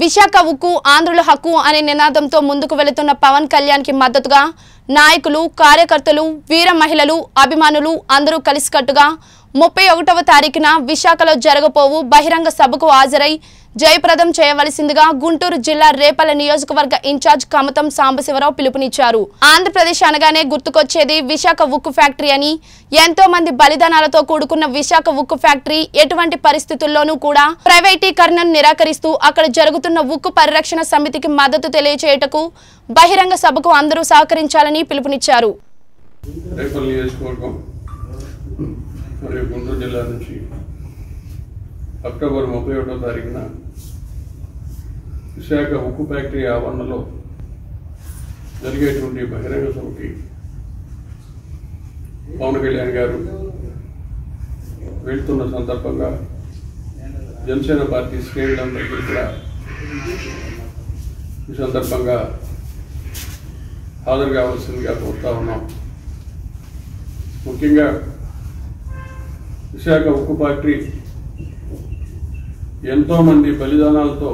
విశాఖ ఉక్కు ఆంధ్రుల హక్కు అనే నినాదంతో ముందుకు వెళుతున్న పవన్ కళ్యాణ్ కి మద్దతుగా నాయకులు కార్యకర్తలు వీర మహిళలు అభిమానులు అందరూ కలిసికట్టుగా ముప్పై ఒకటవ తారీఖున విశాఖలో జరగబోవు బహిరంగ సభకు హాజరై జయప్రదం చేయవలసిందిగా గుంటూరు జిల్లా రేపల నియోజకవర్గ ఇన్ఛార్జ్ కమతం సాంబశివరావు పిలుపునిచ్చారు ఆంధ్రప్రదేశ్ అనగానే గుర్తుకొచ్చేది విశాఖ ఉక్కు ఫ్యాక్టరీ అని ఎంతో మంది బలిదానాలతో కూడుకున్న విశాఖ ఉక్కు ఫ్యాక్టరీ ఎటువంటి పరిస్థితుల్లోనూ కూడా ప్రైవేటీకరణను నిరాకరిస్తూ అక్కడ జరుగుతున్న ఉక్కు పరిరక్షణ సమితికి మద్దతు తెలియచేయటకు బహిరంగ సభకు అందరూ సహకరించాలని పిలుపునిచ్చారు రేపల్లి నియోజకవర్గం మరియు గుంటూరు జిల్లా నుంచి అక్టోబర్ ముప్పై ఒకటో తారీఖున విశాఖ ఉక్కు ఫ్యాక్టరీ ఆవరణలో జరిగేటువంటి బహిరంగ సభకి పవన్ కళ్యాణ్ గారు వెళ్తున్న సందర్భంగా జనసేన పార్టీ శ్రేణులందరికీ కూడా ఈ సందర్భంగా హాజరు కావాల్సిందిగా కోరుతా ఉన్నాం ముఖ్యంగా విశాఖ ఉక్కు ఫ్యాక్టరీ ఎంతోమంది బలిదానాలతో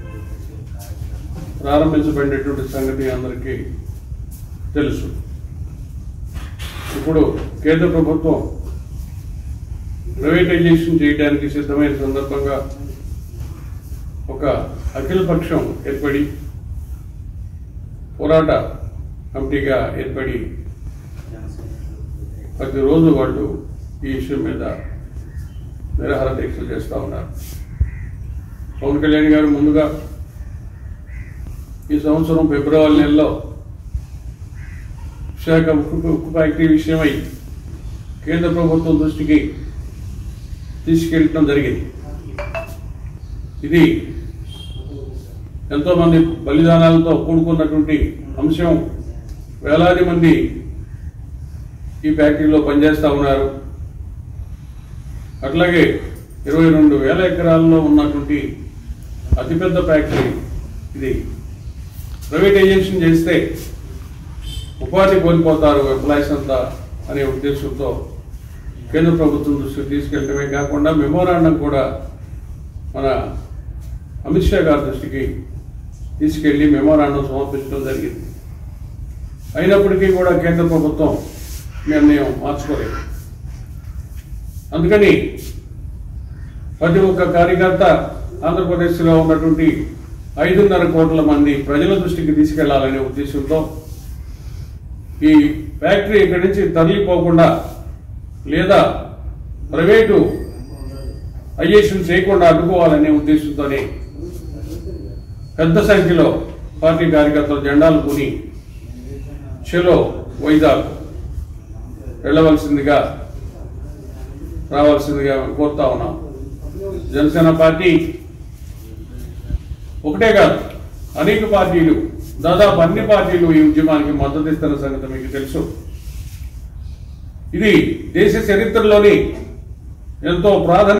ప్రారంభించబడినటువంటి సంగతి అందరికీ తెలుసు ఇప్పుడు కేంద్ర ప్రభుత్వం ప్రైవేటైజేషన్ చేయడానికి సిద్ధమైన సందర్భంగా ఒక అఖిల పక్షం ఏర్పడి పోరాట కమిటీగా ఏర్పడి ప్రతిరోజు వాళ్ళు ఈ ఇష్యూ మీద నిరాహార దీక్షలు చేస్తూ ఉన్నారు పవన్ కళ్యాణ్ గారు ముందుగా ఈ సంవత్సరం ఫిబ్రవరి నెలలో విశాఖ ఉక్కు ఉక్కు ఫ్యాక్టరీ విషయమై కేంద్ర ప్రభుత్వం దృష్టికి తీసుకెళ్ళటం జరిగింది ఇది ఎంతోమంది బలిదానాలతో కూడుకున్నటువంటి అంశం వేలాది మంది ఈ ఫ్యాక్టరీలో పనిచేస్తూ ఉన్నారు అట్లాగే ఇరవై రెండు వేల ఎకరాల్లో ఉన్నటువంటి అతిపెద్ద ఫ్యాక్టరీ ఇది ప్రైవేటైజేషన్ చేస్తే ఉపాధి కోల్పోతారు ఎంప్లాయీస్ అంతా అనే ఉద్దేశంతో కేంద్ర ప్రభుత్వం దృష్టికి తీసుకెళ్ళడమే కాకుండా మెమోరాండం కూడా మన అమిత్ షా గారి దృష్టికి తీసుకెళ్లి మెమోరాండం సమర్పించడం జరిగింది అయినప్పటికీ కూడా కేంద్ర ప్రభుత్వం నిర్ణయం మార్చుకోలేదు అందుకని ప్రతి ఒక్క కార్యకర్త ఆంధ్రప్రదేశ్లో ఉన్నటువంటి ఐదున్నర కోట్ల మంది ప్రజల దృష్టికి తీసుకెళ్లాలనే ఉద్దేశంతో ఈ ఫ్యాక్టరీ ఇక్కడి నుంచి తరలిపోకుండా లేదా ప్రైవేటు అయ్యేషన్ చేయకుండా అడ్డుకోవాలనే ఉద్దేశంతోనే పెద్ద సంఖ్యలో పార్టీ కార్యకర్తలు జెండాలు కొని చెలో వైజాగ్ వెళ్ళవలసిందిగా రావాల్సిందిగా కోరుతా ఉన్నాం జనసేన పార్టీ ఒకటే కాదు అనేక పార్టీలు దాదాపు అన్ని పార్టీలు ఈ ఉద్యమానికి మద్దతు ఇస్తున్న సంగతి మీకు తెలుసు ఇది దేశ చరిత్రలోని ఎంతో ప్రాధాన్యత